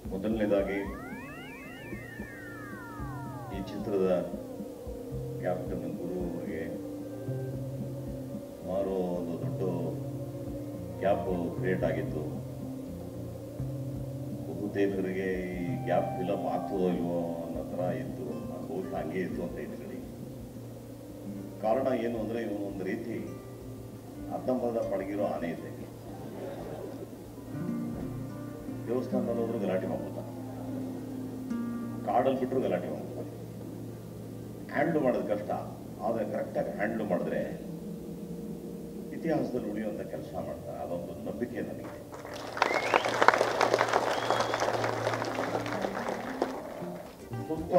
ಮೊದಲನೇದಾಗಿ ಈ ಚಿತ್ರದ ಕ್ಯಾಪ್ಟನ್ ಗುರು ಅವರಿಗೆ ಸುಮಾರು ಒಂದು ದೊಡ್ಡ ಗ್ಯಾಪ್ ಕ್ರಿಯೇಟ್ ಆಗಿತ್ತು ಬಹುತೇಕರಿಗೆ ಈ ಗ್ಯಾಪ್ ಫಿಲಮ್ ಆಗ್ತದೋ ಇಲ್ವೋ ಅನ್ನೋ ಥರ ಇತ್ತು ಅದು ಬಹುಶಃ ಹಂಗೆ ಇತ್ತು ಅಂತ ಇಟ್ಕೊಳ್ಳಿ ಕಾರಣ ಏನು ಅಂದರೆ ಇವನು ಒಂದು ರೀತಿ ಅರ್ಧಂಬರ್ಧ ಪಳಗಿರೋ ಆನೆ ಇದ್ದಂಗೆ ದೇವಸ್ಥಾನದಲ್ಲಿ ಹೋದ್ರು ಗಲಾಟೆ ಮಾಡ್ಬೋದ ಕಾಡಲ್ಲಿ ಬಿಟ್ಟರು ಗಲಾಟೆ ಮಾಡ್ಬೋದು ಹ್ಯಾಂಡ್ಲ್ ಮಾಡೋದು ಕಷ್ಟ ಆದರೆ ಕರೆಕ್ಟಾಗಿ ಹ್ಯಾಂಡ್ಲ್ ಮಾಡಿದ್ರೆ ಇತಿಹಾಸದಲ್ಲಿ ಉಳಿಯುವಂಥ ಕೆಲಸ ಮಾಡ್ತಾರೆ ಅದೊಂದು ನಂಬಿಕೆ ನನಗೆ ಸ್ವಲ್ಪ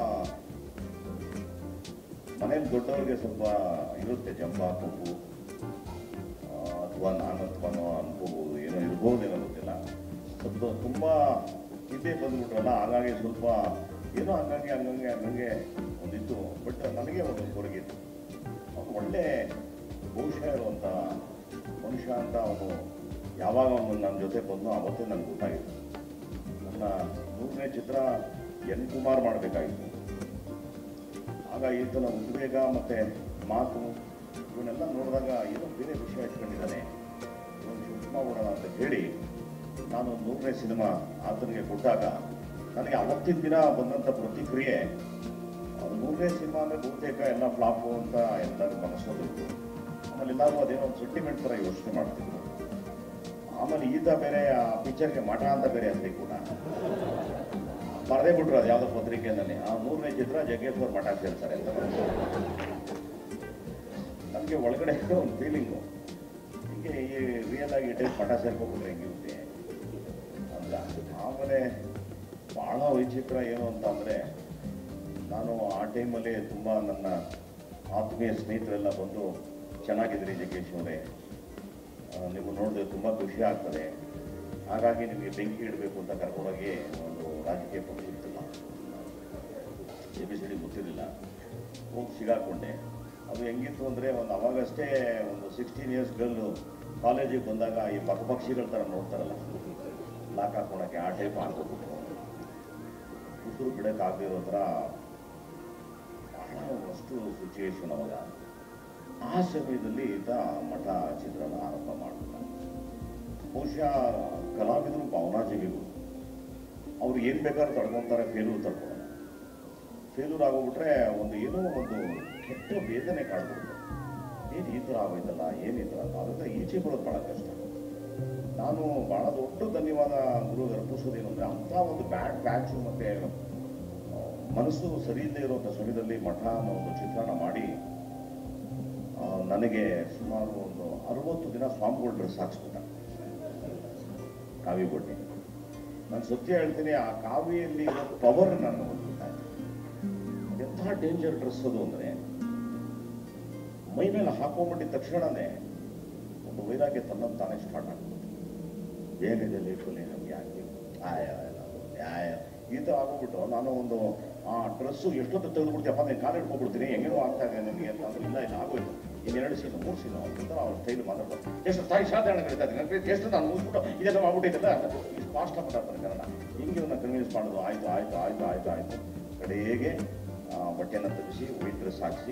ಮನೇಲಿ ದೊಡ್ಡವ್ರಿಗೆ ಸ್ವಲ್ಪ ಇರುತ್ತೆ ಜಂಬ ಕೊಬ್ಬು ಅಥವಾ ನಾನು ಅಥವಾನೋ ಅನ್ಕೋಬಹುದು ಏನೋ ಇರ್ಬೋದೇನೋ ಗೊತ್ತಿಲ್ಲ ಸ್ವಲ್ಪ ತುಂಬ ಹಿಂದೆ ಬಂದ್ಬಿಟ್ರಲ್ಲ ಹಾಗಾಗಿ ಸ್ವಲ್ಪ ಏನೋ ಹಂಗಾಗಿ ಹಂಗಂಗೆ ಹಂಗಂಗೆ ಒಂದಿತ್ತು ಬಟ್ ನನಗೆ ಒಂದು ಕೊರಗಿತ್ತು ಅವನು ಒಳ್ಳೆ ಭವಿಷ್ಯ ಇರುವಂಥ ಮನುಷ್ಯ ಅಂತ ಅವನು ಯಾವಾಗ ಅವನು ನನ್ನ ಜೊತೆ ಬಂದು ಅವತ್ತೇ ನನಗೆ ಗೊತ್ತಾಗಿತ್ತು ನನ್ನ ನೂರನೇ ಚಿತ್ರ ಎನ್ ಕುಮಾರ್ ಮಾಡಬೇಕಾಗಿತ್ತು ಆಗ ಈತನ ಉದ್ವೇಗ ಮತ್ತೆ ಮಾತು ಇವನ್ನೆಲ್ಲ ನೋಡಿದಾಗ ಏನೋ ಬೇರೆ ವಿಷಯ ಇಟ್ಕೊಂಡಿದ್ದಾನೆ ಇವನು ಶೂಟ್ ಮಾಡೋಣ ಅಂತ ಹೇಳಿ ನಾನು ನೂರನೇ ಸಿನಿಮಾ ಆತನಿಗೆ ಕೊಟ್ಟಾಗ ನನಗೆ ಅವತ್ತಿನ ದಿನ ಬಂದಂಥ ಪ್ರತಿಕ್ರಿಯೆ ಅದು ನೂರನೇ ಸಿನಿಮಾ ಅಂದರೆ ಬಹುತೇಕ ಎಲ್ಲ ಫ್ಲಾಪು ಅಂತ ಎಲ್ಲರೂ ಮನಸ್ಸೋದಿತ್ತು ಆಮೇಲೆ ಎಲ್ಲರೂ ಅದೇನೋ ಒಂದು ಸೆಂಟಿಮೆಂಟ್ ಥರ ಯೋಚನೆ ಮಾಡ್ತಿದ್ರು ಆಮೇಲೆ ಈತ ಬೇರೆ ಆ ಪಿಕ್ಚರ್ಗೆ ಮಠ ಅಂತ ಬೇರೆ ಹೆಸರಿ ಕೂಡ ಬರದೇ ಬಿಟ್ರು ಅದು ಯಾವುದೋ ಪತ್ರಿಕೆಯಲ್ಲಿ ಆ ಮೂರನೇ ಚಿತ್ರ ಜಗ್ಗೇಶ್ವರ್ ಮಠ ಸೇರ್ತಾರೆ ಅಂತ ನನಗೆ ಒಳಗಡೆ ಒಂದು ಫೀಲಿಂಗು ಹೀಗೆ ಈ ರಿಯಲ್ ಆಗಿ ಇಟ್ಟೆ ಮಠ ಸೇರ್ಕೊಂಡ್ಬಿಟ್ರೆ ಹೆಂಗಿರುತ್ತೆ ಅಂತ ಆಮೇಲೆ ಭಾಳ ವಿಚಿತ್ರ ಏನು ಅಂತ ಅಂದರೆ ನಾನು ಆ ಟೈಮಲ್ಲಿ ತುಂಬ ನನ್ನ ಆತ್ಮೀಯ ಸ್ನೇಹಿತರೆಲ್ಲ ಬಂದು ಚೆನ್ನಾಗಿದ್ರಿ ಜಗ್ಗೇಶ್ ಅವರೇ ನೀವು ನೋಡಿದ್ರೆ ತುಂಬ ಖುಷಿ ಆಗ್ತದೆ ಹಾಗಾಗಿ ನಿಮಗೆ ಬೆಂಕಿ ಇಡಬೇಕು ಅಂತ ಕರ್ಕೊಂಡೋಗಿ ಒಂದು ರಾಜಕೀಯ ಪಕ್ಷ ಇರ್ತಿಲ್ಲ ಎ ಬಿ ಸಿ ಡಿ ಗೊತ್ತಿರಲಿಲ್ಲ ಹೋಗಿ ಸಿಗಾಕೊಂಡೆ ಅದು ಹೆಂಗಿತ್ತು ಅಂದರೆ ಒಂದು ಅವಾಗಷ್ಟೇ ಒಂದು ಸಿಕ್ಸ್ಟೀನ್ ಇಯರ್ಸ್ ಗರ್ಲು ಕಾಲೇಜಿಗೆ ಬಂದಾಗ ಈ ಪಕ್ಷಿಗಳ ಥರ ನೋಡ್ತಾರಲ್ಲ ಲಾಕ್ ಹಾಕೊಳಕ್ಕೆ ಆ ಟೈಪ್ ಹಾಕೋಬಿಟ್ಟು ಉಸಿರು ಬಿಡೋಕ್ಕಾಗದಿರೋ ಥರ ಬಹಳ ಅಷ್ಟು ಸಿಚುವೇಶನ್ ಅವಾಗ ಆ ಸಮಯದಲ್ಲಿ ಈತ ಮಠ ಚಿತ್ರನ ಆರಂಭ ಮಾಡ್ತಾನೆ ಬಹುಶಃ ಕಲಾವಿದರು ಭಾವನಾಜೀವಿಗಳು ಅವ್ರು ಏನು ಬೇಕಾದ್ರೂ ತಡ್ಕೊತಾರೆ ಫೇಲೂರ್ ತಡ್ಕೊಳಲ್ಲ ಫೇಲೂರ್ ಆಗೋಗ್ಬಿಟ್ರೆ ಒಂದು ಏನೋ ಒಂದು ಕೆಟ್ಟ ವೇದನೆ ಕಾಡ್ಬಿಡುತ್ತೆ ಏನು ಈ ಥರ ಆಗೋಯ್ತಲ್ಲ ಏನು ಈ ಥರ ಅಂತ ಅದರಿಂದ ಈಚೆ ಬರೋದು ಭಾಳ ಕಷ್ಟ ನಾನು ಭಾಳ ದೊಡ್ಡ ಧನ್ಯವಾದ ಗುರು ಅರ್ಪಿಸೋದೇನು ಅಂದರೆ ಅಂಥ ಒಂದು ಬ್ಯಾಡ್ ಪ್ಯಾಚು ಮತ್ತು ಮನಸ್ಸು ಸರಿ ಇಲ್ಲದೆ ಇರುವಂಥ ಸಮಯದಲ್ಲಿ ಮಠ ಅನ್ನೋ ಒಂದು ಚಿತ್ರಣ ಮಾಡಿ ಆ, ನನಗೆ ಸುಮಾರು ಒಂದು ಅರವತ್ತು ದಿನ ಸ್ವಾಮಿಗಳು ಡ್ರೆಸ್ ಹಾಕ್ಸ್ಬಿಟ್ಟ ಕಾವಿ ಬಟ್ಟೆ ನಾನು ಸತ್ಯ ಹೇಳ್ತೀನಿ ಆ ಕಾವಿಯಲ್ಲಿ ಇರೋ ಪವರ್ ನಾನು ಗೊತ್ತಾಯ್ತು ಎಂಥ ಡೇಂಜರ್ ಡ್ರೆಸ್ ಅದು ಅಂದರೆ ಮೈ ಮೇಲೆ ಹಾಕೊಂಡ್ಬಿಟ್ಟಿದ ತಕ್ಷಣನೇ ಒಂದು ವೈರಾಗ್ಯ ತನ್ನ ತಾನೇ ಸ್ಟಾರ್ಟ್ ಆಗ್ಬಿಡುತ್ತೆ ಏನಿದೆ ಲೈಫಲ್ಲಿ ನಮ್ಗೆ ಯಾಕೆ ಆಯ ಆಯ ಈ ಥರ ಆಗೋಗ್ಬಿಟ್ಟು ನಾನು ಒಂದು ಆ ಡ್ರೆಸ್ಸು ಎಷ್ಟೊತ್ತು ತೆಗೆದುಬಿಡ್ತೀಯಪ್ಪ ನಾನು ಕಾಲು ಹಿಡ್ಕೊಬಿಡ್ತೀನಿ ಹೆಂಗೇನೋ ಆಗ್ತಾ ಇದೆ ನನಗೆ ಅಂತ ಅಂದ್ರೆ ಇಲ್ಲ ಇಲ್ಲ ಆಗೋಯ್ತು ಇನ್ನೆರಡು ಸೀನು ಮೂರು ಸೀನು ಅಂತ ಅವ್ರ ಸ್ಟೈಲ್ ಮಾತಾಡ್ತಾರೆ ಎಷ್ಟು ತಾಯಿ ಸಾಧಾರಣ ಕರೀತಾ ಇದ್ದೀನಿ ನನಗೆ ಎಷ್ಟು ನಾನು ಮುಗಿಸ್ಬಿಟ್ಟು ಇದೆಲ್ಲ ಮಾಡ್ಬಿಟ್ಟಿದ್ದಲ್ಲ ಇಷ್ಟು ಫಾಸ್ಟ್ ಮಾತಾಡ್ತಾರೆ ಕನ್ನಡ ಹಿಂಗೆ ಇವನ್ನ ಕನ್ವಿನ್ಸ್ ಮಾಡೋದು ಆಯಿತು ಆಯಿತು ಆಯಿತು ಆಯಿತು ಆಯಿತು ಕಡೆಗೆ ಆ, ಬಟ್ಟೆನ ತೆಗೆಸಿ ವೈಟ್ ಡ್ರೆಸ್ ಹಾಕಿಸಿ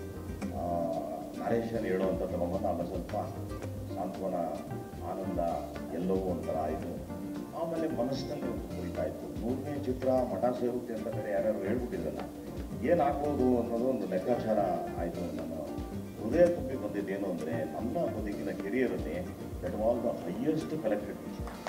ನರೇಶನ್ ಹೇಳುವಂಥ ತಗೊಂಬಂದು ಆಮೇಲೆ ಸ್ವಲ್ಪ ಸಾಂತ್ವನ ಆನಂದ ಎಲ್ಲವೂ ಒಂಥರ ಆಯಿತು ಆಮೇಲೆ ಮನಸ್ಸಿನಲ್ಲಿ ಒಂದು ಕುರಿತಾ ಇತ್ತು ಮೂರನೇ ಚಿತ್ರ ಮಠ ಸೇರುತ್ತೆ ಅಂತ ಬೇರೆ ಯಾರ್ಯಾರು ಹೇಳ್ಬಿಟ್ಟಿದ್ರಲ್ಲ ಏನಾಗ್ಬೋದು ಅನ್ನೋದು ಒಂದು ಲೆಕ್ಕಾಚಾರ ಆಯಿತು ನನ್ನ ಹೃದಯ ತುಂಬಿ ಬಂದಿದ್ದೇನು ಅಂದರೆ ನನ್ನ ಬದುಕಿನ ಕೆರಿಯರಲ್ಲಿ that was the highest collected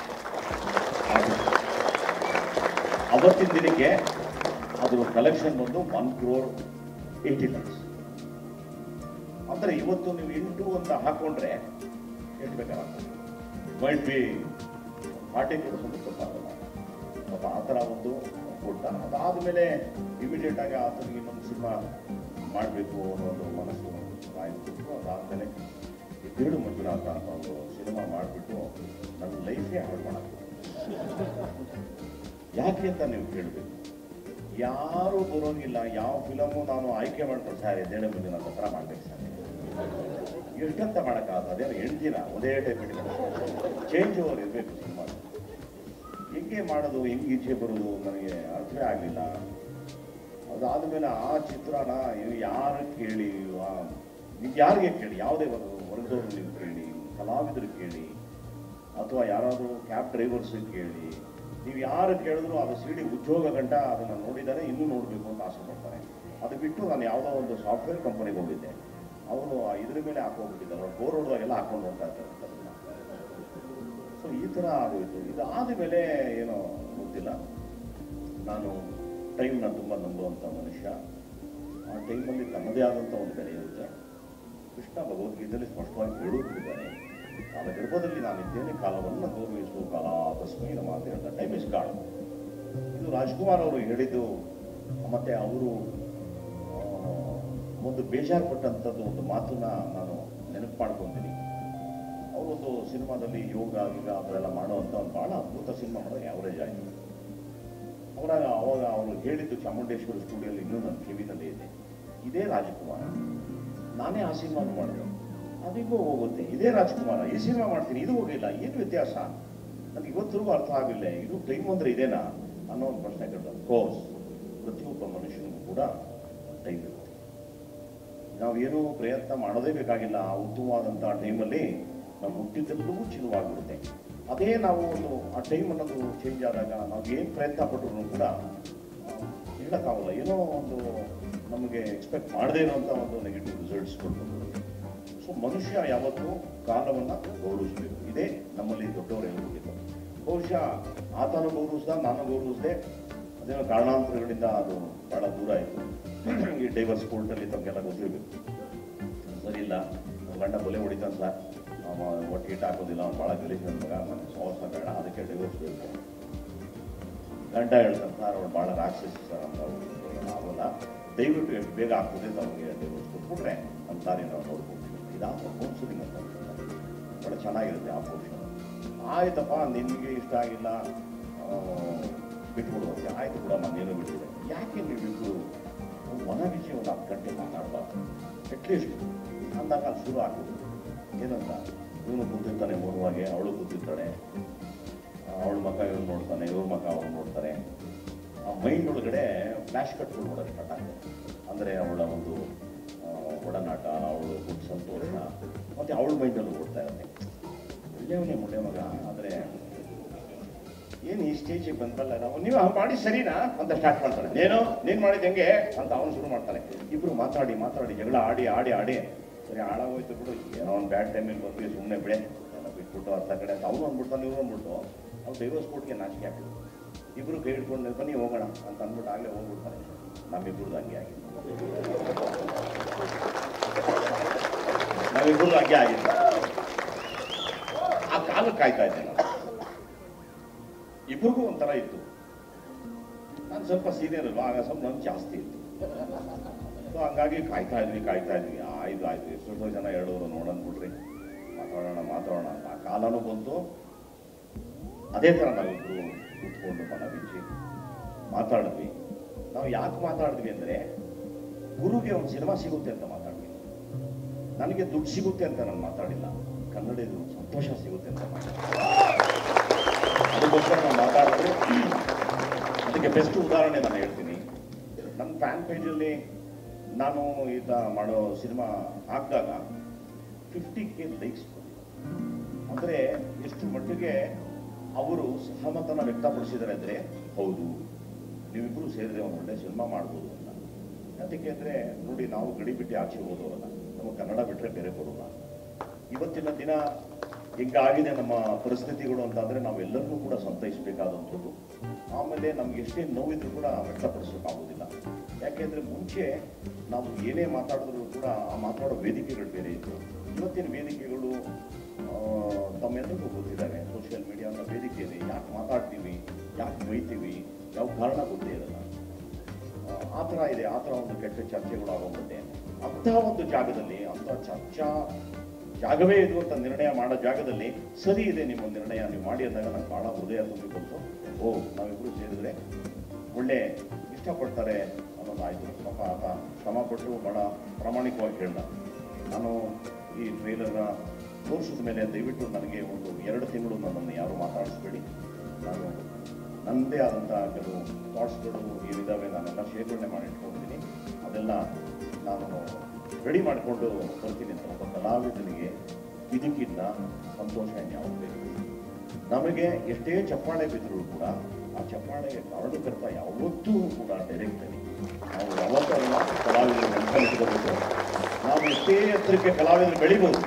ಅವತ್ತಿನ ದಿನಕ್ಕೆ ಅದ್ರ ಕಲೆಕ್ಷನ್ ಬಂದು ಒನ್ ಕ್ರೋರ್ ಏಯ್ಟಿ ಲ್ಯಾಕ್ಸ್ ಅಂದರೆ ಇವತ್ತು ನೀವು ಎಂಟು ಅಂತ ಹಾಕೊಂಡ್ರೆ ಎಷ್ಟು ಬೇಕಾಗುತ್ತೆ ಮೈಟ್ ಬಿ ಫಾರ್ಟಿ ಪರ್ಸೆಂಟ್ ಸ್ವಲ್ಪ ಆಗಲ್ಲ ಪಾಪ ಆ ಥರ ಒಂದು ಕೊಟ್ಟ ಅದಾದಮೇಲೆ ಇಮಿಡಿಯೇಟ್ ಆಗಿ ಆತನಿಗೆ ಇನ್ನೊಂದು ಸಿನಿಮಾ ಮಾಡಬೇಕು ಅನ್ನೋ ಒಂದು ಮನಸ್ಸು ಆಯಿತು ಅದಾದಮೇಲೆ ಈ ಬೀಡು ಮಂಜುನಾಥ ಅಂತ ಒಂದು ಸಿನಿಮಾ ಮಾಡಿಬಿಟ್ಟು ನನ್ನ ಲೈಫೇ ಹಾಳು ಮಾಡಕ್ಕೆ ಯಾಕೆ ಅಂತ ನೀವು ಕೇಳಬೇಕು ಯಾರು ಬರೋಂಗಿಲ್ಲ ಯಾವ ಫಿಲಮು ನಾನು ಆಯ್ಕೆ ಮಾಡ್ಕೊಂಡು ಸರ್ ಎದ್ದೇಳೆ ಮಂಜುನಾಥ ಹತ್ರ ಮಾಡ್ಬೇಕು ಸರ್ ಎಷ್ಟಂತ ಮಾಡೋಕ್ಕಾಗಲ್ಲ ಅದೇನು ಎಂಟು ದಿನ ಒಂದೇ ಟೈಪ್ ಚೇಂಜ್ ಓವರ್ ಇರಬೇಕು ಸಿನಿಮಾ ಈಗ ಹೆಂಗೆ ಮಾಡೋದು ಹೆಂಗೆ ಈಚೆ ಬರೋದು ನನಗೆ ಅರ್ಥವೇ ಆಗಲಿಲ್ಲ ಅದಾದಮೇಲೆ ಆ ಚಿತ್ರನ ನೀವು ಯಾರು ಕೇಳಿ ಆ- ನೀವು ಯಾರಿಗೆ ಕೇಳಿ ಯಾವುದೇ ಒಂದು ವರ್ಗದವ್ರು ನೀವು ಕೇಳಿ ಕಲಾವಿದರು ಕೇಳಿ ಅಥವಾ ಯಾರಾದರೂ ಕ್ಯಾಬ್ ಡ್ರೈವರ್ಸಿಗೆ ಕೇಳಿ ನೀವು ಯಾರು ಕೇಳಿದ್ರು ಅದು ಸಿಡಿ ಉದ್ಯೋಗ ಗಂಟ ಅದನ್ನು ನೋಡಿದ್ದಾರೆ ಇನ್ನೂ ನೋಡಬೇಕು ಅಂತ ಆಸೆ ಪಡ್ತಾರೆ ಅದು ಬಿಟ್ಟು ನಾನು ಯಾವುದೋ ಒಂದು ಸಾಫ್ಟ್ವೇರ್ ಕಂಪನಿಗೆ ಹೋಗಿದ್ದೆ ಅವರು ಇದ್ರ ಮೇಲೆ ಹಾಕೋಗ್ಬಿಟ್ಟಿದ್ದಾರೆ ಅವ್ರು ಬೋರ್ ಹೊಡೆದಾಗೆಲ್ಲ ಹಾಕೊಂಡು ಹೋಗ್ತಾ ಇದ್ದಾರೆ ಅದನ್ನ. ಸೊ ಈ ಥರ ಆಗೋಯ್ತು ಇದು ಆದಮೇಲೆ ಏನೋ ಗೊತ್ತಿಲ್ಲ ನಾನು ಟೈಮ್ನ ತುಂಬ ನಂಬುವಂಥ ಮನುಷ್ಯ ಆ ಟೈಮಲ್ಲಿ ತನ್ನದೇ ಆದಂಥ ಒಂದು ಬೆಲೆ ಇರುತ್ತೆ ಕೃಷ್ಣ ಭಗವದ್ಗೀತೆಯಲ್ಲಿ ಸ್ಪಷ್ಟವಾಗಿ ಹೇಳುತ್ತಿದ್ದಾರೆ ಕಾಲ ಗರ್ಭದಲ್ಲಿ ನಾನಿದ್ದೇನೆ ಕಾಲವನ್ನು ಗೌರವಿಸುವ ಕಾಲ ತಸ್ಮೈ ನಮ್ಮ ಅಂತ ಹೇಳ್ತಾರೆ ಟೈಮ್ ಇಸ್ ಗಾಡ್ ಇದು ರಾಜ್ಕುಮಾರ್ ಅವರು ಹೇಳಿದ್ದು ಮತ್ತೆ ಅವರು ಆ, ಒಂದು ಬೇಜಾರು ಪಟ್ಟಂಥದ್ದು ಒಂದು ಮಾತನ್ನ ನಾನು ನೆನಪು ಮಾಡ್ಕೊತೀನಿ ಅವರೊಂದು ಸಿನಿಮಾದಲ್ಲಿ ಯೋಗ ಗೀಗ ಅದೆಲ್ಲ ಮಾಡುವಂಥ ಒಂದು ಭಾಳ ಅದ್ಭುತ ಸಿನಿಮಾ ಮಾಡಿದ್ರೆ ಅವರೇಜ್ ಆಯಿತು ಅವರಾಗ ಅವಾಗ ಅವರು ಹೇಳಿದ್ದು ಚಾಮುಂಡೇಶ್ವರಿ ಸ್ಟುಡಿಯೋಲಿ ಇನ್ನೂ ನನ್ನ ಕಿವಿನಲ್ಲಿ ಇದೆ ಇದೇ ರಾಜಕುಮಾರ ನಾನೇ ಆ ಸಿನಿಮಾ ಮಾಡಿದೆ ಅದಿಗೂ ಹೋಗುತ್ತೆ ಇದೇ ರಾಜ್ಕುಮಾರ ಈ ಸಿನಿಮಾ ಮಾಡ್ತೀನಿ ಇದು ಹೋಗಿಲ್ಲ ಏನು ವ್ಯತ್ಯಾಸ ನನಗೆ ಇವತ್ತಿಗೂ ಅರ್ಥ ಆಗಿಲ್ಲ ಇದು ಟೈಮ್ ಅಂದ್ರೆ ಇದೇನಾ ಅನ್ನೋ ಒಂದು ಪ್ರಶ್ನೆ ಕೇಳಿದ ಕೋರ್ಸ್ ಪ್ರತಿಯೊಬ್ಬ ಮನುಷ್ಯನಿಗೂ ಕೂಡ ಟೈಮ್ ಇರುತ್ತೆ ನಾವೇನೂ ಪ್ರಯತ್ನ ಮಾಡೋದೇ ಬೇಕಾಗಿಲ್ಲ ಆ ಉತ್ತಮವಾದಂಥ ಟೈಮಲ್ಲಿ ನಾವು ಹುಟ್ಟಿದ್ದೆಲ್ಲವೂ ಚಿನ್ನವಾಗಿರುತ್ತೆ ಅದೇ ನಾವು ಒಂದು ಆ ಟೈಮ್ ಅನ್ನೋದು ಚೇಂಜ್ ಆದಾಗ ನಾವು ಏನು ಪ್ರಯತ್ನ ಪಟ್ಟರು ಕೂಡ ಆ, ಹೇಳಕ್ಕಾಗಲ್ಲ ಏನೋ ಒಂದು ನಮಗೆ ಎಕ್ಸ್ಪೆಕ್ಟ್ ಮಾಡದೇ ಇರುವಂಥ ಒಂದು ನೆಗೆಟಿವ್ ರಿಸಲ್ಟ್ಸ್ ಕೊಡ್ಬೋದು ಸೊ ಮನುಷ್ಯ ಯಾವತ್ತೂ ಕಾಲವನ್ನು ಗೌರವಿಸಬೇಕು ಇದೇ ನಮ್ಮಲ್ಲಿ ದೊಡ್ಡವರು ಹೇಳ್ಬಿಟ್ಟಿದ್ದು ಬಹುಶಃ ಆತನು ಗೌರವಿಸ್ದ ನಾನು ಗೌರವಿಸಿದೆ ಅದೇನೋ ಕಾರಣಾಂತರಗಳಿಂದ ಅದು ಬಹಳ ದೂರ ಆಯಿತು ಈ ಡೈವರ್ಸ್ ಕೋರ್ಟಲ್ಲಿ ತಮಗೆಲ್ಲ ಗೊತ್ತಿರಬೇಕು ಸರಿ ಇಲ್ಲ ನಮ್ಮ ಗಂಡ ಕೊಲೆ ಹೊಡಿತಾನೆ ಸರ್ ಅವ ಒಟ್ಟು ಇಟ್ಟು ಹಾಕೋದಿಲ್ಲ ಅವ್ನು ಭಾಳ ಗಲೀಜ್ ನನ್ನ ಮಗ ನನ್ನ ಸಹವಾಸ ಬೇಡ ಅದಕ್ಕೆ ಡೈವರ್ಸ್ ಬೇಕು ಗಂಡ ಹೇಳ್ತಾನೆ ಸರ್ ಅವಳು ಭಾಳ ರಾಕ್ಷಸಿ ಸರ್ ಅಂತ ಅವ್ರು ಆಗೋಲ್ಲ ದಯವಿಟ್ಟು ಎಷ್ಟು ಬೇಗ ಆಗ್ತದೆ ನಮಗೆ ಡೈವರ್ಸ್ ಕೊಟ್ಬಿಟ್ರೆ ನಮ್ಮ ದಾರಿ ನಾವು ನೋಡ್ಬೋದು ಇದಾದ ಕೌನ್ಸಿಲಿಂಗ್ ಅಂತ ಅಂತಾರೆ. ಭಾಳ ಚೆನ್ನಾಗಿರುತ್ತೆ ಆ ಪೋರ್ಷನ್ ಆಯ್ತಪ್ಪ ನಿನಗೆ ಇಷ್ಟ ಆಗಿಲ್ಲ ಆ, ಬಿಟ್ಬಿಡು ಅಂತ ಆಯ್ತು ಕೂಡ ನಾನೇನು ಬಿಟ್ಟಿದೆ ಯಾಕೆ ನೀವಿಬ್ರು ಒಂದು ಮನ ವಿಷಯ ಒಂದು ಹತ್ತು ಗಂಟೆ ಮಾತಾಡಬಾರ್ದು ಅಟ್ಲೀಸ್ಟ್ ಅಂದಾಗ ಅಲ್ಲಿ ಶುರು ಆಗ್ತದೆ ಏನಂತ ಇವನು ಕೂತಿರ್ತಾನೆ ಮೌನವಾಗಿ ಅವಳು ಕೂತಿರ್ತಾಳೆ ಅವಳ ಮಗ ಇವ್ರು ನೋಡ್ತಾನೆ ಇವ್ರ ಮಗ ಅವ್ರು ನೋಡ್ತಾರೆ ಆ ಮೈಂಡ್ ಒಳಗಡೆ ಫ್ಲ್ಯಾಶ್ ಕಟ್ಗಳು ನೋಡೋದು ಸ್ಟಾರ್ಟ್ ಆಗ್ತದೆ ಅಂದರೆ ಅವಳ ಒಂದು ಆ, ಒಡನಾಟ ಅವಳು ಹುಟ್ಟು ಸಂತೋಷ ಮತ್ತು ಅವಳ ಮೈಂಡಲ್ಲೂ ಓಡ್ತಾ ಇರುತ್ತೆ ಒಳ್ಳೆಯವನೇ ಮುಳ್ಳೆ ಮಗ ಆದರೆ ಏನು ಈ ಸ್ಟೇಜಿಗೆ ಬಂದ್ರಲ್ಲ ನಾವು ನೀವು ಹಂಗ್ ಮಾಡಿ ಸರಿನಾ ಅಂತ ಸ್ಟಾರ್ಟ್ ಮಾಡ್ತಾರೆ ನೀನು ನೀನು ಮಾಡಿದ ಹೆಂಗೆ ಅಂತ ಅವನು ಶುರು ಮಾಡ್ತಾನೆ ಇಬ್ರು ಮಾತಾಡಿ ಮಾತಾಡಿ ಜಗಳ ಆಡಿ ಆಡಿ ಆಡಿ ಸರಿ ಹಾಳಾಗೋಯ್ತು ಬಿಡು ಏನೋ ಒಂದು ಬ್ಯಾಡ್ ಟೈಮಿಗೆ ಬಂದ್ವಿ ಸುಮ್ಮನೆ ಬಿಡೆ ಎಲ್ಲ ಬಿಟ್ಬಿಟ್ಟು ಅರ್ಥ ಕಡೆ ಅಂತ ಅವನು ಅಂದ್ಬಿಡ್ತಾನೆ ಇವ್ರು ಅಂದ್ಬಿಟ್ಟು ಅವ್ನು ಡೈವರ್ಸ್ ಕೋರ್ಟ್ಗೆ ನಾಚಿಕೆ ಹಾಕಿದ್ರು ಇಬ್ರು ಕೈ ಹಿಡ್ಕೊಂಡು ಬನ್ನಿ ಹೋಗೋಣ ಅಂತ ಅಂದ್ಬಿಟ್ಟು ಆಗಲೇ ಹೋಗ್ಬಿಡ್ತಾರೆ ನಮ್ಮಿಬ್ರದ್ದು ಹಂಗೆ ಆಗಿದೆ ನಾವಿಬ್ರದ್ದು ಹಂಗೆ ಆಗಿದೆ ಆ ಕಾಲ ಕಾಯ್ತಾ ಇದ್ದೆ ನಾನು ಇಬ್ರಿಗೂ ಒಂಥರ ಇತ್ತು ನಾನು ಸ್ವಲ್ಪ ಸೀನಿಯರ್ ಅಲ್ವಾ ಆಗ ಸ್ವಲ್ಪ ನನ್ಗೆ ಜಾಸ್ತಿ ಇತ್ತು ಸೊ ಹಂಗಾಗಿ ಕಾಯ್ತಾ ಇದ್ವಿ ಕಾಯ್ತಾ ಇದ್ವಿ ಆಯ್ತು ಆಯ್ತು ಎಷ್ಟೋ ಜನ ಹೇಳೋರು ನೋಡೋಣ ಬಿಡ್ರಿ ಮಾತಾಡೋಣ ಮಾತಾಡೋಣ ಅಂತ ಆ ಕಾಲನೂ ಬಂತು ಅದೇ ಥರ ನಾವಿಬ್ರು ಕೂತ್ಕೊಂಡು ಮನ ಬಿಚ್ಚಿ ಮಾತಾಡಿದ್ವಿ ನಾವು ಯಾಕೆ ಮಾತಾಡಿದ್ವಿ ಅಂದರೆ ಗುರುಗೆ ಒಂದು ಸಿನಿಮಾ ಸಿಗುತ್ತೆ ಅಂತ ಮಾತಾಡಿದ್ವಿ ನನಗೆ ದುಡ್ಡು ಸಿಗುತ್ತೆ ಅಂತ ನಾನು ಮಾತಾಡಿಲ್ಲ ಕನ್ನಡದ ಸಂತೋಷ ಸಿಗುತ್ತೆ ಅಂತ ಮಾತಾಡಿದ್ವಿ ಅದಕ್ಕೋಸ್ಕರ ನಾವು ಮಾತಾಡಿದ್ರು ಅದಕ್ಕೆ ಬೆಸ್ಟ್ ಉದಾಹರಣೆ ನಾನು ಹೇಳ್ತೀನಿ ನನ್ನ ಫ್ಯಾನ್ ಪೇಜಲ್ಲಿ ನಾನು ಈಗ ಮಾಡೋ ಸಿನಿಮಾ ಹಾಕಿದಾಗ ಫಿಫ್ಟಿ ಕೆ ಲೈಕ್ಸ್ ಅಂದರೆ ಎಷ್ಟು ಮಟ್ಟಿಗೆ ಅವರು ಸಹಮತನ ವ್ಯಕ್ತಪಡಿಸಿದ್ದಾರೆ ಅಂದರೆ ಹೌದು ನೀವಿಬ್ಬರು ಸೇರಿದ್ರೆ ಒಂದು ಒಳ್ಳೆ ಸಿನಿಮಾ ಮಾಡ್ಬೋದು ಅಂತ ಅದಕ್ಕೆ ಅಂದರೆ ನೋಡಿ ನಾವು ಗಡಿ ಬಿಟ್ಟು ಆಚೆ ಹೋದವಲ್ಲ ನಮಗೆ ಕನ್ನಡ ಬಿಟ್ಟರೆ ಬೇರೆ ಬರೋಲ್ಲ ಇವತ್ತಿನ ದಿನ ಹಿಂಗಾಗಿದೆ ನಮ್ಮ ಪರಿಸ್ಥಿತಿಗಳು ಅಂತಂದರೆ ನಾವೆಲ್ಲರನ್ನೂ ಕೂಡ ಸಂತೈಸಬೇಕಾದಂಥದ್ದು ಆಮೇಲೆ ನಮ್ಗೆ ಎಷ್ಟೇ ನೋವಿದ್ರು ಕೂಡ ವ್ಯಕ್ತಪಡಿಸೋಕ್ಕಾಗೋದಿಲ್ಲ ಯಾಕೆಂದರೆ ಮುಂಚೆ ನಾವು ಏನೇ ಮಾತಾಡಿದ್ರು ಕೂಡ ಆ ಮಾತಾಡೋ ವೇದಿಕೆಗಳು ಬೇರೆ ಇತ್ತು ಇವತ್ತಿನ ವೇದಿಕೆಗಳು ಆ, ತಮ್ಮೆಲ್ಲರಿಗೂ ಗೊತ್ತಿದ್ದಾವೆ ಸೋಷಿಯಲ್ ಮೀಡಿಯಾ ಅನ್ನೋ ವೇದಿಕೆಯಲ್ಲಿ ಯಾಕೆ ಮಾತಾಡ್ತೀವಿ ಯಾಕೆ ಬೈತೀವಿ ಯಾವ ಕಾರಣ ಗೊತ್ತೇ ಇರಲ್ಲ ಆ, ಆ ಥರ ಇದೆ ಆ ಥರ ಒಂದು ಕೆಟ್ಟ ಚರ್ಚೆಗಳು ಆಗೋಗುತ್ತೆ ಅಂತಹ ಒಂದು ಜಾಗದಲ್ಲಿ ಅಂತಹ ಚರ್ಚಾ ಜಾಗವೇ ಇದು ಅಂತ ನಿರ್ಣಯ ಮಾಡೋ ಜಾಗದಲ್ಲಿ ಸರಿ ಇದೆ ನಿಮ್ಮ ನಿರ್ಣಯ ನೀವು ಮಾಡಿ ಅಂದಾಗ ನಂಗೆ ಭಾಳ ಹೃದಯ ತುಂಬಿ ಬಂತು ಓ ನಾವಿಬ್ರು ಸೇರಿದ್ರೆ ಒಳ್ಳೆ ಇಷ್ಟಪಡ್ತಾರೆ ಅನ್ನೋದಾಯ್ತು ಪಾಪ ಆತ ಶ್ರಮಪಟ್ಟು ಭಾಳ ಪ್ರಾಮಾಣಿಕವಾಗಿ ಹೇಳ್ದ ನಾನು ಈ ಟ್ರೈಲರ್ನ ತೋರಿಸಿದ ಮೇಲೆ ದಯವಿಟ್ಟು ನನಗೆ ಒಂದು ಎರಡು ತಿಂಗಳು ನನ್ನನ್ನು ಯಾರು ಮಾತಾಡಿಸ್ಬೇಡಿ ನಾನು ನನ್ನದೇ ಆದಂಥ ಕೆಲವು ಥಾಟ್ಸ್ಗಳು ಏನಿದ್ದಾವೆ ನಾನೆಲ್ಲ ಶೇಖರಣೆ ಮಾಡಿ ಇಟ್ಕೊಂಡಿದ್ದೀನಿ ಅದೆಲ್ಲ ನಾನು ರೆಡಿ ಮಾಡಿಕೊಂಡು ಬರ್ತೀನಿ ಅಂತ ಒಬ್ಬ ಕಲಾವಿದನಿಗೆ ಇದಕ್ಕಿಂತ ಸಂತೋಷ ಇನ್ಯಾವುದೇ ಇಲ್ಲ. ನಮಗೆ ಎಷ್ಟೇ ಚಪ್ಪಾಳೆ ಬಿದ್ದರೂ ಕೂಡ ಆ ಚಪ್ಪಾಳೆಗೆ ಕಾರಣಕರ್ತ ಯಾವತ್ತೂ ಕೂಡ ಡೈರೆಕ್ಟರಿ ನಾವು ಯಾವತ್ತಲ್ಲ ಕಲಾವಿದರು ನೆನಪಲ್ಲಿಟ್ಕೋಬೇಕು ನಾವು ಎಷ್ಟೇ ಎತ್ತರಕ್ಕೆ ಕಲಾವಿದರು ಬೆಳಿಬೋದು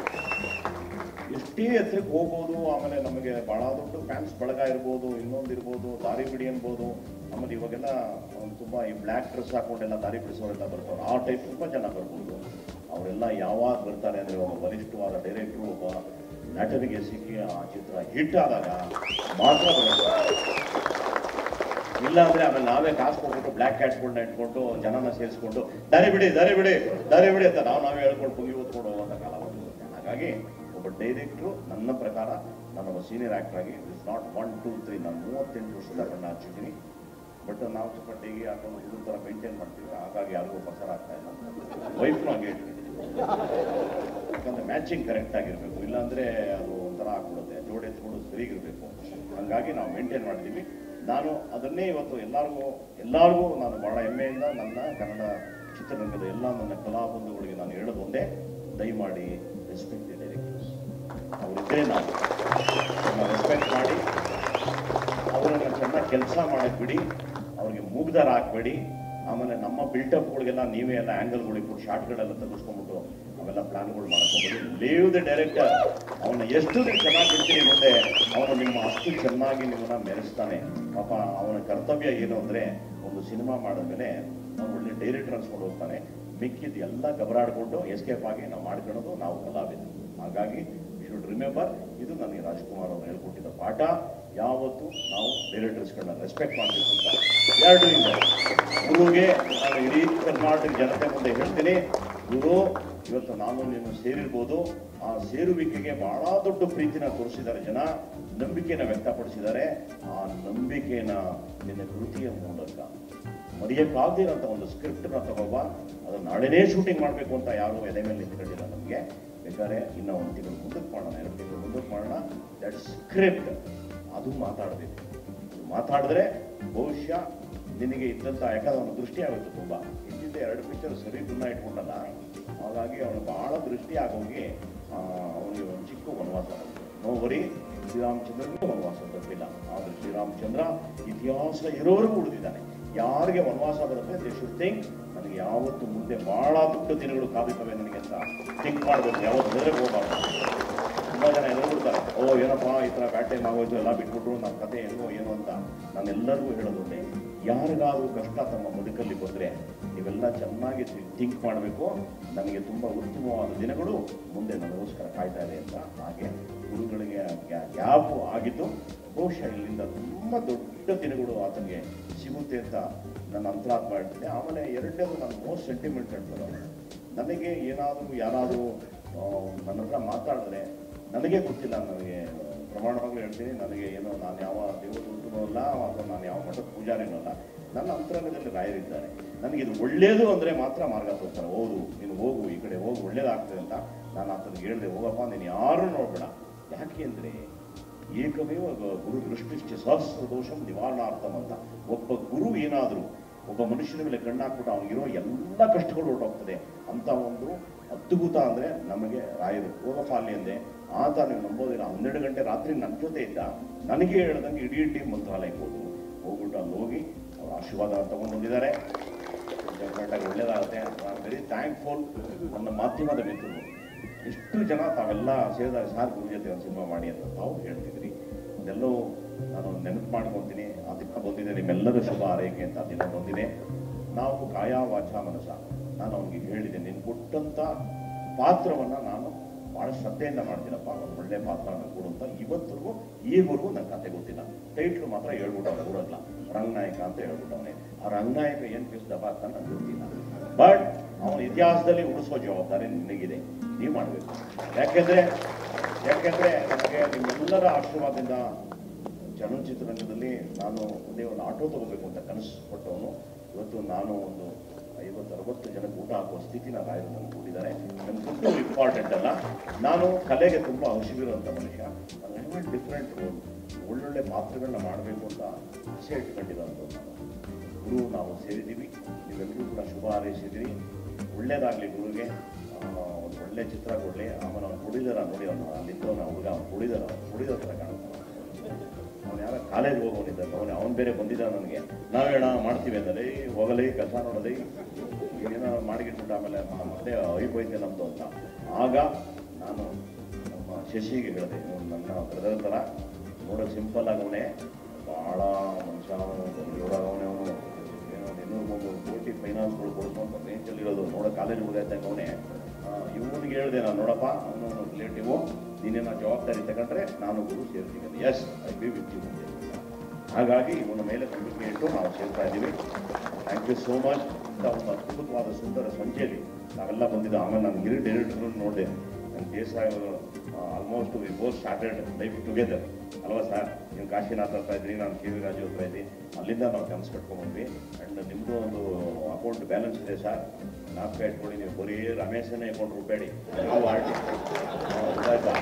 ಎಷ್ಟೇ ಎತ್ತರಕ್ಕೆ ಹೋಗ್ಬೋದು ಆಮೇಲೆ ನಮಗೆ ಬಹಳ ದೊಡ್ಡ ಫ್ಯಾನ್ಸ್ ಬಳಗ ಇರ್ಬೋದು ಇನ್ನೊಂದು ಇರ್ಬೋದು ದಾರಿ ಬಿಡಿ ಅನ್ಬೋದು ಆಮೇಲೆ ಇವಾಗೆಲ್ಲ ಒಂದು ತುಂಬ ಈ ಬ್ಲ್ಯಾಕ್ ಡ್ರೆಸ್ ಹಾಕೊಂಡೆಲ್ಲ ದಾರಿ ಬಿಡಿಸೋರೆಲ್ಲ ಬರ್ತಾರೆ ಆ ಟೈಪ್ ತುಂಬ ಜನ ಬರ್ಬೋದು ಅವರೆಲ್ಲ ಯಾವಾಗ ಬರ್ತಾರೆ ಅಂದರೆ ಒಬ್ಬ ವರಿಷ್ಠವಾದ ಡೈರೆಕ್ಟ್ರು ಒಬ್ಬ ನಟನಿಗೆ ಸಿಕ್ಕಿ ಆ ಚಿತ್ರ ಹಿಟ್ ಆದಾಗ ಮಾತ್ರ ಬರ್ತಾರೆ ಇಲ್ಲ ಅಂದ್ರೆ ಆಮೇಲೆ ನಾವೇ ಕಾಸು ಕೊಟ್ಬಿಟ್ಟು ಬ್ಲ್ಯಾಕ್ ಕ್ಯಾಟ್ಸ್ಗಳನ್ನ ಇಟ್ಕೊಂಡು ಜನನ ಸೇರಿಸ್ಕೊಂಡು ದಾರಿ ಬಿಡಿ ದಾರಿ ಬಿಡಿ ದಾರಿ ಬಿಡಿ ಅಂತ ನಾವು ನಾವೇ ಹೇಳ್ಕೊಂಡು ಪುಗಿ ಓದ್ಕೊಂಡು ಹೋಗುವಂತ ಕಾಲ ಬಂದಿರುತ್ತೆ ಹಾಗಾಗಿ ಒಬ್ಬ ಡೈರೆಕ್ಟ್ರು ನನ್ನ ಪ್ರಕಾರ ನಾನೊಬ್ಬ ಸೀನಿಯರ್ ಆಕ್ಟರ್ ಆಗಿ is not one two three ನಾನು ಮೂವತ್ತೆಂಟು ವರ್ಷದ ಕಣ್ಣ ಹಚ್ಚಿದ್ದೀನಿ ಬಟ್ ನಾವು ಸ್ವಲ್ಪ ಡೈಲಿ ಹಾಕೊಂಡು ಇದ್ರ ಥರ ಮೇಂಟೈನ್ ಮಾಡ್ತೀವಿ ಹಾಗಾಗಿ ಯಾರಿಗೂ ಪಸರ ಆಗ್ತಾ ಇಲ್ಲ ವೈಫ್ನು ಹಂಗೆ ಇಟ್ಕೊಂಡಿದ್ದೀನಿ ಯಾಕಂದ್ರೆ ಮ್ಯಾಚಿಂಗ್ ಕರೆಕ್ಟ್ ಆಗಿರಬೇಕು ಇಲ್ಲಾಂದ್ರೆ ಅದು ಒಂಥರ ಆಗ್ಬಿಡುತ್ತೆ ಜೋಡಿ ಎತ್ಕೊಂಡು ಸರಿಗಿರಬೇಕು ಹಂಗಾಗಿ ನಾವು ಮೇಂಟೈನ್ ಮಾಡ್ತೀವಿ ನಾನು ಅದನ್ನೇ ಇವತ್ತು ಎಲ್ಲರಿಗೂ ಎಲ್ಲರಿಗೂ ನಾನು ಬಹಳ ಹೆಮ್ಮೆಯಿಂದ ನನ್ನ ಕನ್ನಡ ಚಿತ್ರರಂಗದ ಎಲ್ಲ ನನ್ನ ಕಲಾಬಂಧುಗಳಿಗೆ ನಾನು ಹೇಳೋದು ಒಂದೇ ದಯಮಾಡಿ ರೆಸ್ಪೆಕ್ಟ್ ದಿ ಡೈರೆಕ್ಟರ್ಸ್ ಅವರಿದ್ದೇ ನಾವು ರೆಸ್ಪೆಕ್ಟ್ ಮಾಡಿ ಅವರನ್ನ ಚೆನ್ನಾಗಿ ಕೆಲಸ ಮಾಡಕ್ ಬಿಡಿ ಅವ್ರಿಗೆ ಮೂಗ್ದಾರ ಹಾಕ್ಬೇಡಿ ಆಮೇಲೆ ನಮ್ಮ ಬಿಲ್ಟಪ್ಗಳಿಗೆಲ್ಲ ನೀವೇ ಎಲ್ಲ ಆ್ಯಂಗಲ್ಗಳು ಇಟ್ಬಿಟ್ಟು ಶಾರ್ಟ್ಗಳೆಲ್ಲ ತೆಗೆಸ್ಕೊಂಡ್ಬಿಟ್ಟು ಅವೆಲ್ಲ ಪ್ಲಾನ್ಗಳು ಮಾಡ್ಕೊಂಡ್ಬಿಡಿ ಲೇವ್ ದ ಡೈರೆಕ್ಟರ್ ಅವನ್ನ ಎಷ್ಟು ನೀವು ಚೆನ್ನಾಗಿ ಬಿಡ್ತೀರಿ ಮುಂದೆ ಅವನು ನಿಮ್ಮ ಅಷ್ಟು ಚೆನ್ನಾಗಿ ನಿಮ್ಮನ್ನ ಮೆರೆಸ್ತಾನೆ ಪಾಪ ಅವನ ಕರ್ತವ್ಯ ಏನು ಅಂದ್ರೆ ಒಂದು ಸಿನಿಮಾ ಮಾಡಿದ್ಮೇಲೆ ಅವನು ಒಳ್ಳೆ ಡೈರೆಕ್ಟರ್ ಅನ್ಸ್ಕೊಂಡು ಹೋಗ್ತಾನೆ ಮಿಕ್ಕಿದ್ದು ಎಲ್ಲ ಗಬರಾಡ್ಕೊಂಡು ಎಸ್ಕೇಪ್ ಆಗಿ ನಾವು ಮಾಡ್ಕೊಳ್ಳೋದು ನಾವು ಕಲಾವಿದರು ಹಾಗಾಗಿ ಶುಡ್ ರಿಮೆಂಬರ್ ಇದು ನನಗೆ ರಾಜ್ಕುಮಾರ್ ಅವರು ಹೇಳ್ಕೊಟ್ಟಿದ್ದ ಪಾಠ ಯಾವತ್ತು ನಾವು ಡೈರೆಕ್ಟರ್ಸ್ಗಳನ್ನ ರೆಸ್ಪೆಕ್ಟ್ ಮಾಡಬೇಕು ಅಂತ ಎರಡು ಇದೆ ಗುರುಗೆ ನಾನು ಇಡೀ ಕರ್ನಾಟಕ ಜನತೆ ಮುಂದೆ ಹೇಳ್ತೀನಿ ಗುರು ಇವತ್ತು ನಾನು ನೀನು ಸೇರಿರ್ಬೋದು ಆ ಸೇರುವಿಕೆಗೆ ಬಹಳ ದೊಡ್ಡ ಪ್ರೀತಿನ ತೋರಿಸಿದ್ದಾರೆ ಜನ ನಂಬಿಕೆನ ವ್ಯಕ್ತಪಡಿಸಿದ್ದಾರೆ ಆ ನಂಬಿಕೆನ ನಿನ್ನ ಕೃತಿಯ ಮೂಲಕ ಮರೆಯಕ್ಕಾಗದಿರೋಂಥ ಒಂದು ಸ್ಕ್ರಿಪ್ಟ್ನ ತಗೋಬ ಅದನ್ನ ನಾಳೆನೇ ಶೂಟಿಂಗ್ ಮಾಡಬೇಕು ಅಂತ ಯಾರು ಎದೆ ಮೇಲೆ ನಿಂತ್ಕೊಂಡಿಲ್ಲ ನಮಗೆ ಬೇಕಾದ್ರೆ ಇನ್ನೂ ಒಂದು ತಿಂಗಳು ಮುಂದಕ್ಕೆ ಮಾಡೋಣ ಎರಡು ತಿಂಗಳು ಮುಂದಕ್ಕೆ ಮಾಡೋಣ ದಟ್ ಸ್ಕ್ರಿಪ್ಟ್ ಅದು ಮಾತಾಡಬೇಕು ಮಾತಾಡಿದ್ರೆ ಬಹುಶಃ ನಿನಗೆ ಇದ್ದಂಥ ಯಾಕಂದ್ರೆ ಅವನ ದೃಷ್ಟಿ ಆಗುತ್ತೆ ತುಂಬ ಇದ್ದಿದ್ದ ಎರಡು ಪಿಕ್ಚರ್ ಸರಿ ಗುಣ ಇಟ್ಕೊಂಡಲ್ಲ ಹಾಗಾಗಿ ಅವನು ಬಹಳ ದೃಷ್ಟಿ ಆಗೋಗಿ ಆ, ಅವನಿಗೆ ಒಂದು ಚಿಕ್ಕ ವನವಾಸ ಬಂತು ನೋವರಿ ಶ್ರೀರಾಮಚಂದ್ರನಿಗೆ ವನವಾಸ ತಪ್ಪಿಲ್ಲ ಆದರೆ ಶ್ರೀರಾಮಚಂದ್ರ ಇತಿಹಾಸ ಇರೋವರೆಗೂ ಉಳಿದಿದ್ದಾನೆ ಯಾರಿಗೆ ವನವಾಸ ಬರುತ್ತೆ ದೇ ಶುಡ್ ಥಿಂಕ್ ನನಗೆ ಯಾವತ್ತು ಮುಂದೆ ಬಹಳ ದೊಡ್ಡ ದಿನಗಳು ಕಾದಿರ್ತವೆ ನನಗೆ ಅಂತ ಥಿಂಕ್ ಮಾಡಬೇಕು ಯಾವತ್ತು ಹೆದರಿಗೆ ಹೋಗಬಾರ್ದು ತುಂಬ ಜನ ಎದುರುಬಿಡ್ತಾರೆ ಓ ಏನಪ್ಪ ಈ ಥರ ಬ್ಯಾಡ್ ಟೈಮ್ ಆಗೋಯ್ತು ಎಲ್ಲ ಬಿಟ್ಬಿಟ್ರು ನಮ್ಮ ಕತೆ ಏನೋ ಏನು ಅಂತ ನಾನೆಲ್ಲರಿಗೂ ಹೇಳೋದೊಂದೇ ಯಾರಿಗಾದ್ರೂ ಕಷ್ಟ ತಮ್ಮ ಬದುಕಲ್ಲಿ ಬಂದರೆ ನೀವೆಲ್ಲ ಚೆನ್ನಾಗಿ ಥಿಂಕ್ ಮಾಡಬೇಕು ನನಗೆ ತುಂಬ ಉತ್ತಮವಾದ ದಿನಗಳು ಮುಂದೆ ನನಗೋಸ್ಕರ ಕಾಯ್ತಾ ಇದೆ ಅಂತ ಹಾಗೆ ಗುರುಗಳಿಗೆ ಗ್ಯಾಪ್ ಆಗಿದ್ದು ಬಹುಶಃ ಇಲ್ಲಿಂದ ತುಂಬ ದೊಡ್ಡ ದಿನಗಳು ಆತನಿಗೆ ಸಿಗುತ್ತೆ ಅಂತ ನನ್ನ ಅಂತರಾತ್ಮ ಹೇಳ್ತಿದೆ ಆಮೇಲೆ ಎರಡನೇದು ನಾನು ಮೋಸ್ಟ್ ಸೆಂಟಿಮೆಂಟ್ ಹೇಳ್ತಾರೆ ನನಗೆ ಏನಾದರೂ ಯಾರಾದರೂ ಆ, ನನ್ನ ಹತ್ರ ಮಾತಾಡಿದ್ರೆ ನನಗೆ ಗೊತ್ತಿಲ್ಲ ನನಗೆ ಪ್ರಮಾಣವಾಗ್ಲೂ ಹೇಳ್ತೀನಿ ನನಗೆ ಏನೋ ನಾನು ಯಾವ ದೇವದೂತನೂ ಅಲ್ಲ ಅಥವಾ ನಾನು ಯಾವ ಮಠದ ಪೂಜಾರಿನೂ ಅಲ್ಲ ನನ್ನ ಅಂತರಂಗದಲ್ಲಿ ರಾಯರಿದ್ದಾರೆ ನನಗೆ ಇದು ಒಳ್ಳೇದು ಅಂದರೆ ಮಾತ್ರ ಮಾರ್ಗ ತೋರ್ತಾರೆ ಹೌದು ನೀನು ಹೋಗು ಈ ಕಡೆ ಹೋಗು ಒಳ್ಳೇದಾಗ್ತದೆ ಅಂತ ನಾನು ಆತನಿಗೆ ಹೇಳಿದೆ ಹೋಗಪ್ಪ ನೀನು ಯಾರು ನೋಡ್ಬೇಡ ಯಾಕೆ ಅಂದರೆ ಏಕಮೇವ ಗ- ಗುರು ದೃಷ್ಟಿಶ್ಚ ಸಹಸ್ರ ದೋಷಂ ನಿವಾರಣಾರ್ಥಂ ಅಂತ ಒಬ್ಬ ಗುರು ಏನಾದರೂ ಒಬ್ಬ ಮನುಷ್ಯನ ಮೇಲೆ ಕಣ್ಣಾಕ್ಬಿಟ್ಟು ಅವನಿಗಿರೋ ಎಲ್ಲ ಕಷ್ಟಗಳು ಹೊರಟೋಗ್ತದೆ ಅಂತ ಒಂದು ಅದ್ಭುತ ಅಂದರೆ ನಮಗೆ ರಾಯರು ಹೋಗಪ್ಪ ಅಲ್ಲಿ ಅಂದೆ ಆತ ನೀವು ನಂಬೋದಿಲ್ಲ ಹನ್ನೆರಡು ಗಂಟೆ ರಾತ್ರಿ ನನ್ನ ಜೊತೆ ಇದ್ದ ನನಗೆ ಹೇಳ್ದಂಗೆ ಇಡೀ ಟೀಮ್ ಮಂತ್ರಾಲಯಕ್ಕೆ ಹೋದ್ರು ಹೋಗ್ಬಿಟ್ಟು ಅಲ್ಲಿ ಹೋಗಿ ಅವ್ರ ಆಶೀರ್ವಾದ ತಗೊಂಡು ಬಂದಿದ್ದಾರೆ ಡೆಫಿನೆಟಾಗಿ ಒಳ್ಳೇದಾಗುತ್ತೆ ನಾನು ವೆರಿ ಥ್ಯಾಂಕ್ಫುಲ್ ನನ್ನ ಮಾಧ್ಯಮದ ಮಿತ್ರರು ಎಷ್ಟು ಜನ ತಾವೆಲ್ಲ ಸೇರಿದಾಗ ಸಾರ್ ಗುರು ಜೊತೆ ಒಂದು ಸಿನಿಮಾ ಮಾಡಿ ಅಂತ ತಾವು ಹೇಳ್ತಿದ್ರಿ ಅದೆಲ್ಲವೂ ನಾನು ನೆನಪು ಮಾಡ್ಕೊತೀನಿ ಆ ದಿನ ಬಂದಿದೆ ನಿಮ್ಮೆಲ್ಲರ ಶುಭ ಆರೈಕೆ ಅಂತ ಆ ದಿನ ಬಂದಿದೆ ನಾವು ಕಾಯ ವಾಚ ಮನಸ ನಾನು ಅವನಿಗೆ ಹೇಳಿದೆ ನೀನು ಕೊಟ್ಟಂತ ಪಾತ್ರವನ್ನ ನಾನು ಬಹಳ ಶ್ರದ್ಧೆಯಿಂದ ಮಾಡ್ತೀನಪ್ಪ ಒಂದು ಒಳ್ಳೆ ಪಾತ್ರ ಕೊಡು ಅಂತ ಇವತ್ತಿಗೂ ಈವರೆಗೂ ನನ್ನ ಕತೆ ಗೊತ್ತಿಲ್ಲ ಟೈಟ್ಲು ಮಾತ್ರ ಹೇಳ್ಬಿಟ್ಟು ಅವ್ನು ಕೂಡಲ್ಲ ರಂಗನಾಯಕ ಅಂತ ಹೇಳ್ಬಿಟ್ಟವನೆ ಆ ರಂಗನಾಯಕ ಏನ್ ಪಿಸ್ದಪ್ಪ ಅಂತ ನಂಗೆ ಗೊತ್ತಿಲ್ಲ ಬಟ್ ಅವನ ಇತಿಹಾಸದಲ್ಲಿ ಉಳಿಸೋ ಜವಾಬ್ದಾರಿ ನಿನಗಿದೆ ನೀವು ಮಾಡಬೇಕು ಯಾಕೆಂದ್ರೆ ಯಾಕೆಂದ್ರೆ ನನಗೆ ನಿಮ್ಮೆಲ್ಲರ ಆಶೀರ್ವಾದದಿಂದ ಚಲನಚಿತ್ರರಂಗದಲ್ಲಿ ನಾನು ಒಂದೇ ಒಂದು ಆಟೋ ತಗೋಬೇಕು ಅಂತ ಕನಸು ಪಟ್ಟವನು ಇವತ್ತು ನಾನು ಒಂದು ಐವತ್ತು ಅರವತ್ತು ಜನಕ್ಕೆ ಊಟ ಹಾಕುವ ಸ್ಥಿತಿನ ರಾಯರು ನನಗೆ ಕೊಟ್ಟಿದ್ದಾರೆ ನನಗೆ ದುಡ್ಡು ಇಂಪಾರ್ಟೆಂಟ್ ಅಲ್ಲ ನಾನು ಕಲೆಗೆ ತುಂಬ ಹಸಿವಿರುವಂಥ ಮನುಷ್ಯ ಡಿಫ್ರೆಂಟ್ ರೋಲ್ ಒಳ್ಳೊಳ್ಳೆ ಪಾತ್ರಗಳನ್ನ ಮಾಡಬೇಕು ಅಂತ ಆಸೆ ಇಟ್ಕೊಂಡಿರೋಂಥದ್ದು ನಾನು ಗುರು ನಾವು ಸೇರಿದ್ದೀವಿ ನೀವೆಲ್ಲರೂ ಕೂಡ ಶುಭ ಹಾರೈಸಿದ್ದೀರಿ ಒಳ್ಳೇದಾಗಲಿ ಗುರುಗೆ ಆ, ಒಂದು ಒಳ್ಳೆ ಚಿತ್ರ ಕೊಡಲಿ ಆಮೇಲೆ ಅವ್ನು ಕುಡಿದಾರ ನೋಡಿ ಅವನು ಅಲ್ಲಿದ್ದವನ ಹುಡುಗ ಅವ್ನು ಕುಡಿದಾರ ಕುಡಿದೋ ಥರ ಕಾಣುತ್ತೆ ಅವ್ನು ಯಾರ ಕಾಲೇಜ್ಗೆ ಹೋಗೋನಿದ್ದ ಅವನು ಅವನು ಬೇರೆ ಬಂದಿದ್ದ ನನಗೆ ನಾವೇಣ ಮಾಡ್ತೀವಿ ಅಂದರೆ ಹೋಗಲಿ ಕೆಲಸ ನೋಡಲಿ ಏನೋ ಮಾಡಿಗಿಟ್ಬಿಟ್ಟು ಆಮೇಲೆ ಮ- ಮತ್ತೆ ಹೋಯ್ತೆ ನಮ್ಮದು ಅಂತ ಆಗ ನಾನು ನಮ್ಮ ಶಶಿಗೆ ಹೇಳಿದೆ ಇವ್ನು ನನ್ನ ಬ್ರದರ್ ಥರ ನೋಡೋಕೆ ಸಿಂಪಲ್ ಆಗವನೇ ಭಾಳ ಮನುಷ್ಯ ಅವನೇ ಅವನು ಏನೋ ಇನ್ನೂರು ಕೋಟಿ ಫೈನಾನ್ಸ್ಗಳು ಕೊಡ್ಕೊಂಡು ರೇಂಜಲ್ಲಿರೋದು ನೋಡೋ ಕಾಲೇಜ್ ಹುಡುಗ ಅವನೇ ಇವನಿಗೆ ಹೇಳಿದೆ ನಾನು ನೋಡಪ್ಪ ಅವನು ರಿಲೇಟಿವು ನೀನೇನೋ ಜವಾಬ್ದಾರಿ ತಗೊಂಡ್ರೆ ನಾನು ಗುರು ಸೇರ್ತೀನಿ yes I be with you ಹಾಗಾಗಿ ಇವನ ಮೇಲೆ ನಂಬಿಕೆ ಇಟ್ಟು ನಾವು ಸೇರ್ತಾ ಇದ್ದೀವಿ ಥ್ಯಾಂಕ್ ಯು ಸೋ ಮಚ್ ಇಂಥ ಒಂದು ಅದ್ಭುತವಾದ ಸುಂದರ ಸಂಜೆಯಲ್ಲಿ ನಾವೆಲ್ಲ ಬಂದಿದ್ದು ಆಮೇಲೆ ನಾನು ಗಿರಿ ಡೈರೆಕ್ಟರ್ ನೋಡಿದೆ ನನ್ನ ದೇಶ almost we both started life together ಅಲ್ವಾ ಸರ್ ನೀವು ಕಾಶಿನಾಥ್ ಹತ್ರ ಇದ್ರಿ ನಾನು ಕೆ ವಿ ರಾಜು ಹತ್ರ ಇದ್ದಿ ಅಲ್ಲಿಂದ ನಾವು ಕನಸು ಕಟ್ಕೊಂಡ್ಬಂದ್ವಿ ಆ್ಯಂಡ್ ನಿಮ್ಮದು ಒಂದು ಅಕೌಂಟ್ ಬ್ಯಾಲೆನ್ಸ್ ಇದೆ ಸರ್ ನಾಲ್ಕು ಇಟ್ಕೊಳ್ಳಿ ನೀವು ಬರೀ ರಮೇಶನೇ ಅಕೌಂಟ್ ರೂಪಾಯಿ ನಾವು ಆರ್ಟಿಸ್ಟ್ ಗೊತ್ತಾಯ್ತಾ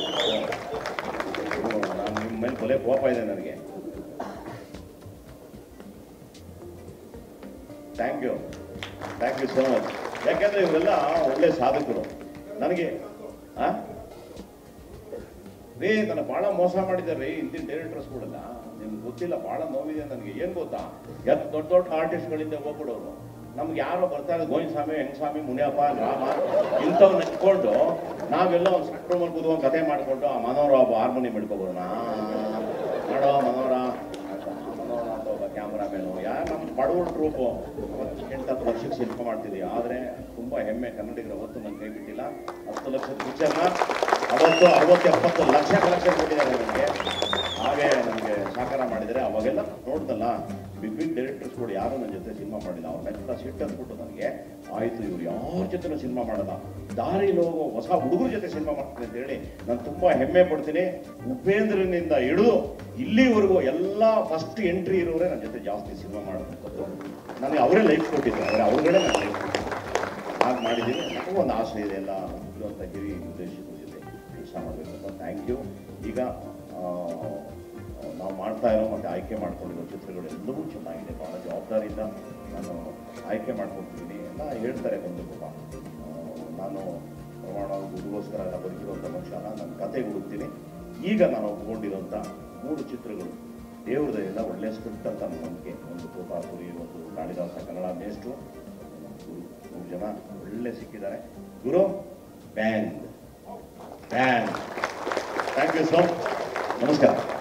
ನಾನು ನಿಮ್ಮ ಮೇಲೆ ಬಲೆ ಕೋಪ ಇದೆ ನನಗೆ thank you thank you so much ಯಾಕೆಂದ್ರೆ ಇವರೆಲ್ಲ ಒಳ್ಳೆ ಸಾಧಕರು ನನಗೆ ಆ ರೇ ನನ್ನ ಭಾಳ ಮೋಸ ಮಾಡಿದ್ದಾರೆ ರೀ ಇಂದಿನ ಡೈರೆಕ್ಟರ್ಸ್ಗಳೆಲ್ಲ ನಿಮ್ಗೆ ಗೊತ್ತಿಲ್ಲ ಭಾಳ ನೋವಿದೆ ನನಗೆ ಏನು ಗೊತ್ತಾ ಎಷ್ಟು ದೊಡ್ಡ ದೊಡ್ಡ ಆರ್ಟಿಸ್ಟ್ಗಳಿಂದ ಹೋಗ್ಬಿಡೋರು ನಮ್ಗೆ ಯಾರೋ ಬರ್ತಾರೆ ಗೋವಿಂದ ಸ್ವಾಮಿ ಹೆಂಗಸ್ವಾಮಿ ಮುನಿಯಪ್ಪ ರಾಮ ಇಂಥವ್ನ ನೆಚ್ಕೊಂಡು ನಾವೆಲ್ಲ ಒಂದು ಸಣ್ಣ ರೂಮಲ್ಲಿ ಕೂತ್ಕೊಂಡು ಕತೆ ಮಾಡಿಕೊಂಡು ಆ ಮನೋರ ಒಬ್ಬ ಹಾರ್ಮೋನಿಯಂ ಹಿಡ್ಕೊಬೋಣ ಮಾಡೋ ಮನೋರ ಮನೋರ ಅಂತ ಒಬ್ಬ ಕ್ಯಾಮ್ರಾಮೇನು ಯಾರು ನಮ್ಮ ಬಡವರ ಟ್ರೂಪು ಎಂಟತ್ತು ಲಕ್ಷಕ್ಕೆ ಶಿಲ್ಪ ಮಾಡ್ತಿದ್ವಿ ಆದರೆ ತುಂಬ ಹೆಮ್ಮೆ ಕನ್ನಡಿಗರ ಅವತ್ತು ನನ್ನ ಕೈ ಬಿಟ್ಟಿಲ್ಲ ಹತ್ತು ಲಕ್ಷದ ಪಿಕ್ಚರ್ನ ಅವತ್ತು ಅರವತ್ತು ಎಪ್ಪತ್ತು ಲಕ್ಷ ಕಲೆಕ್ಷನ್ ಕೊಟ್ಟಿದ್ದಾರೆ ನನಗೆ ಹಾಗೆ ನನಗೆ ಸಹಕಾರ ಮಾಡಿದರೆ ಅವಾಗೆಲ್ಲ ನೋಡ್ದಲ್ಲ ಬಿಗ್ ಬಿಗ್ ಡೈರೆಕ್ಟರ್ಸ್ಗಳು ಯಾರು ನನ್ನ ಜೊತೆ ಸಿನಿಮಾ ಮಾಡಿಲ್ಲ ಅವ್ರ ಮೆತ್ತ ಸಿಟ್ಟು ಅಂದ್ಬಿಟ್ಟು ನನಗೆ ಆಯಿತು ಇವ್ರು ಯಾರ ಜೊತೆನೂ ಸಿನಿಮಾ ಮಾಡಲ್ಲ ದಾರಿಲಿ ಹೋಗೋ ಹೊಸ ಹುಡುಗರ ಜೊತೆ ಸಿನಿಮಾ ಮಾಡ್ತೀನಿ ಅಂತ ಹೇಳಿ ನಾನು ತುಂಬ ಹೆಮ್ಮೆ ಪಡ್ತೀನಿ ಉಪೇಂದ್ರನಿಂದ ಹಿಡಿದು ಇಲ್ಲಿವರೆಗೂ ಎಲ್ಲ ಫಸ್ಟ್ ಎಂಟ್ರಿ ಇರೋರೇ ನನ್ನ ಜೊತೆ ಜಾಸ್ತಿ ಸಿನಿಮಾ ಮಾಡೋದಂಥದ್ದು ನನಗೆ ಅವರೇ ಲೈಫ್ ಕೊಟ್ಟಿದ್ದು ಆದರೆ ಅವ್ರುಗಳೇ ನನ್ನ ಲೈಫ್ ಹಾಗೆ ಮಾಡಿದ್ದೀನಿ ನನಗೂ ಒಂದು ಆಸೆ ಇದೆ ಎಲ್ಲ ಅಂತ ಹಿರಿಯ ನಿರ್ದೇಶಕರ ಜೊತೆ ಕೆಲಸ ಮಾಡಬೇಕು ಅಂತ ಥ್ಯಾಂಕ್ ಯು ಈಗ ಆ, ನಾವು ಮಾಡ್ತಾ ಇರೋ ಮತ್ತು ಆಯ್ಕೆ ಮಾಡ್ಕೊಂಡಿರೋ ಚಿತ್ರಗಳು ಎಲ್ಲವೂ ಚೆನ್ನಾಗಿದೆ ಭಾಳ ಜವಾಬ್ದಾರಿಯಿಂದ ನಾನು ಆಯ್ಕೆ ಮಾಡ್ಕೊಳ್ತೀನಿ ಎಲ್ಲ ಹೇಳ್ತಾರೆ ಬಂದು ಕೂಡ ಆ, ನಾನು ಪ್ರಮಾಣ ಗುರುಗೋಸ್ಕರ ಎಲ್ಲ ಬದುಕಿರುವಂಥ ಮನುಷ್ಯನ ನನ್ನ ಕತೆ ಹುಡುಕ್ತೀನಿ ಈಗ ನಾನು ಒಪ್ಕೊಂಡಿರೋಂಥ ಮೂರು ಚಿತ್ರಗಳು ದೇವ್ರ ದಯೆಯಿಂದ ಒಳ್ಳೆಯ ಸ್ಕ್ರಿಪ್ಟ್ ಅಂತ ನನ್ನ ನಂಬಿಕೆ ಒಂದು ತೋತಾಪುರಿ ಒಂದು ಕಾಳಿದಾಸ ಕನ್ನಡ ಮೇಸ್ಟು ಗುರು ಮೂರು ಜನ ಒಳ್ಳೆ ಸಿಕ್ಕಿದ್ದಾರೆ ಗುರು bang bang thank you so ನಮಸ್ಕಾರ